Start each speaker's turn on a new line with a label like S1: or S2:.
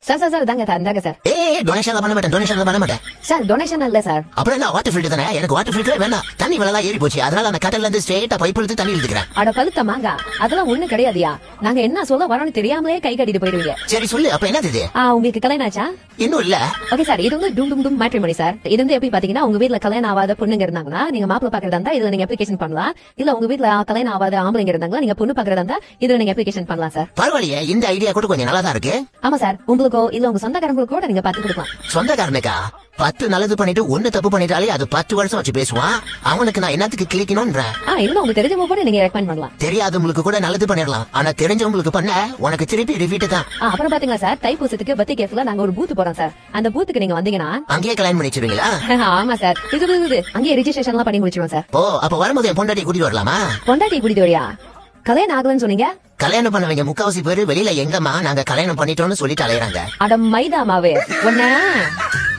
S1: sir sir sir தாங்க sir இந்தாங்க sir
S2: ஏ டொனேஷன் பண்ண மாட்டேன் டொனேஷன் பண்ண மாட்டேன்
S1: சார் டொனேஷன் இல்ல சார்
S2: அப்புறம் என்ன வாட்டர் ஃபில்டர் தானே எனக்கு வாட்டர் ஃபில்டர் வேணாம் தண்ணி விலை ஏறி போச்சு அதனால நான் கடல்ல இருந்து ஸ்ட்ரெயிட்டா பைப் எடுத்து தண்ணி இழுத்துக்கிறேன்
S1: அட பழுத்த மாங்கா அதெல்லாம் ஒண்ணு கிடையாதுயா நாங்க என்ன சொல்ல வரோம்னு தெரியாமலே கை கட்டிட்டு போயிருவீங்க
S2: சரி சொல்லு அப்ப என்னது இது
S1: ஆ உங்களுக்கு கல்யாணம் ஆச்சா
S2: இன்னும் இல்ல
S1: ஓகே சார் இது வந்து டும் டும் டும் மேட்ரிமோனி சார் இது வந்து எப்படி பாத்தீங்கன்னா உங்க வீட்ல கல்யாணம் ஆகாத பொண்ணுங்க இருந்தாங்கன்னா நீங்க மாப்பிள்ள பாக்குறதா இருந்தா இதுல நீங்க அப்ளிகேஷன் பண்ணலாம் இல்ல உங்க வீட்ல கல்யாணம் ஆகாத ஆம்பளைங்க இருந்தாங்களா நீங்க பொண்ணு பாக்குறதா இருந்தா இதுல நீங்க அப்ளிகேஷன் பண்ணலாம் சார்
S2: பரவாயில்லையே இந்த ஐடியா கூட கொஞ்சம் நல்லா தான் இருக்கு
S1: ஆமா சார் உங்களுக்கோ இல்ல உங்க சொந்தக்காரங்களுக்கோ கூட நீங்க பாத்து கொடுக்கலாம்
S2: சொந்தக்காரனுக்கா பத்து நல்லது பண்ணிட்டு ஒண்ணு தப்பு பண்ணிட்டாலே அது பத்து வருஷம் வச்சு பேசுவான் அவனுக்கு நான் என்னத்துக்கு கிளிக்கணும்ன்றேன்
S1: ஆ இல்ல உங்களுக்கு தெரிஞ்சவங்க கூட நீங்க ரெக்கமெண்ட் பண்ணலாம்
S2: தெரியாதவங்களுக்கு கூட நல்லது பண்ணிடலாம் ஆனா தெரிஞ்சவங்களுக்கு பண்ண உனக்கு திருப்பி ரிப்பீட் தான்
S1: ஆ, அப்புறம் பாத்தீங்களா சார் தைப்பூசத்துக்கு பத்தி கேஸ்ல நாங்க ஒரு பூத் போறோம் சார் அந்த பூத்துக்கு நீங்க வந்தீங்கன்னா
S2: அங்கேயே கல்யாணம் பண்ணி வச்சிருவீங்களா
S1: ஆமா சார் இது இது, இது அங்கேயே ரிஜிஸ்ட்ரேஷன் எல்லாம் பண்ணி முடிச்சிருவோம் சார்
S2: ஓ அப்ப வரும்போது என் பொண்டாட்டி கூட்டிட்டு வரலாமா
S1: பொண்டாட்டி குடி தோழியா கல்யாணம் ஆகலன்னு சொன்னீங்க
S2: கல்யாணம் பண்ணவங்க முக்காவாசி பேரு வெளியில எங்கம்மா நாங்க கல்யாணம் பண்ணிட்டோம்னு சொல்லிட்டு அலையறாங்க
S1: அட மைதா மாவு ஒன்ன